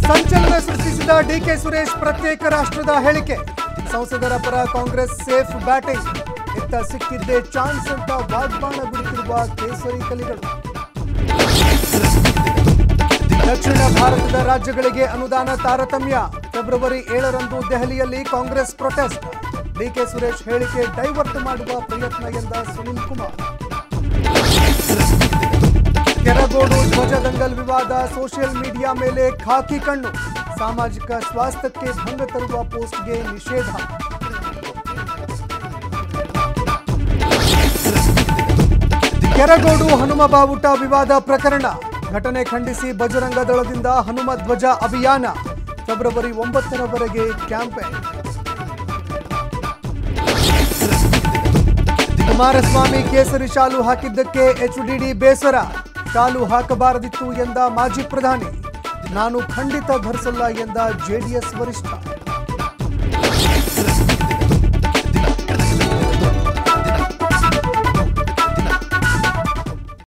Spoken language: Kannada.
ಸಂಚಲನ ಸೃಷ್ಟಿಸಿದ ಡಿಕೆ ಸುರೇಶ್ ಪ್ರತ್ಯೇಕ ರಾಷ್ಟ್ರದ ಹೇಳಿಕೆ ಸಂಸದರ ಪರ ಕಾಂಗ್ರೆಸ್ ಸೇಫ್ ಬ್ಯಾಟಿಂಗ್ ಇತ್ತ ಸಿಕ್ಕಿದ್ದೇ ಚಾನ್ಸ್ ಅಂತ ವಾಗ್ಬಾಣ ಬಿಡುತ್ತಿರುವ ಕೇಸರಿ ಕಲಿಗಳು ದಕ್ಷಿಣ ಭಾರತದ ರಾಜ್ಯಗಳಿಗೆ ಅನುದಾನ ತಾರತಮ್ಯ ಫೆಬ್ರವರಿ ಏಳರಂದು ದೆಹಲಿಯಲ್ಲಿ ಕಾಂಗ್ರೆಸ್ ಪ್ರೊಟೆಸ್ಟ್ ಡಿಕೆ ಸುರೇಶ್ ಹೇಳಿಕೆ ಡೈವರ್ಟ್ ಮಾಡುವ ಪ್ರಯತ್ನ ಎಂದ ಸುನಿಲ್ ಕುಮಾರ್ ಕೆರಗೋಡು ಧ್ವಜದಂಗಲ್ ವಿವಾದ ಸೋಷಿಯಲ್ ಮೀಡಿಯಾ ಮೇಲೆ ಖಾಕಿ ಕಣ್ಣು ಸಾಮಾಜಿಕ ಸ್ವಾಸ್ಥ್ಯಕ್ಕೆ ಭಂಗ ತರುವ ಪೋಸ್ಟ್ಗೆ ನಿಷೇಧ ಕೆರಗೋಡು ಹನುಮ ಬಾವುಟ ವಿವಾದ ಪ್ರಕರಣ ಘಟನೆ ಖಂಡಿಸಿ ಬಜರಂಗ ದಳದಿಂದ ಹನುಮ ಧ್ವಜ ಅಭಿಯಾನ ಫೆಬ್ರವರಿ ಒಂಬತ್ತರವರೆಗೆ ಕ್ಯಾಂಪೇನ್ ಕುಮಾರಸ್ವಾಮಿ ಕೇಸರಿ ಶಾಲು ಹಾಕಿದ್ದಕ್ಕೆ ಎಚ್ಡಿಡಿ ಬೇಸರ ಶಾಲು ಹಾಕಬಾರದಿತ್ತು ಎಂದ ಮಾಜಿ ಪ್ರಧಾನಿ ನಾನು ಖಂಡಿತ ಧರಿಸಲ್ಲ ಎಂದ ಜೆಡಿಎಸ್ ವರಿಷ್ಠ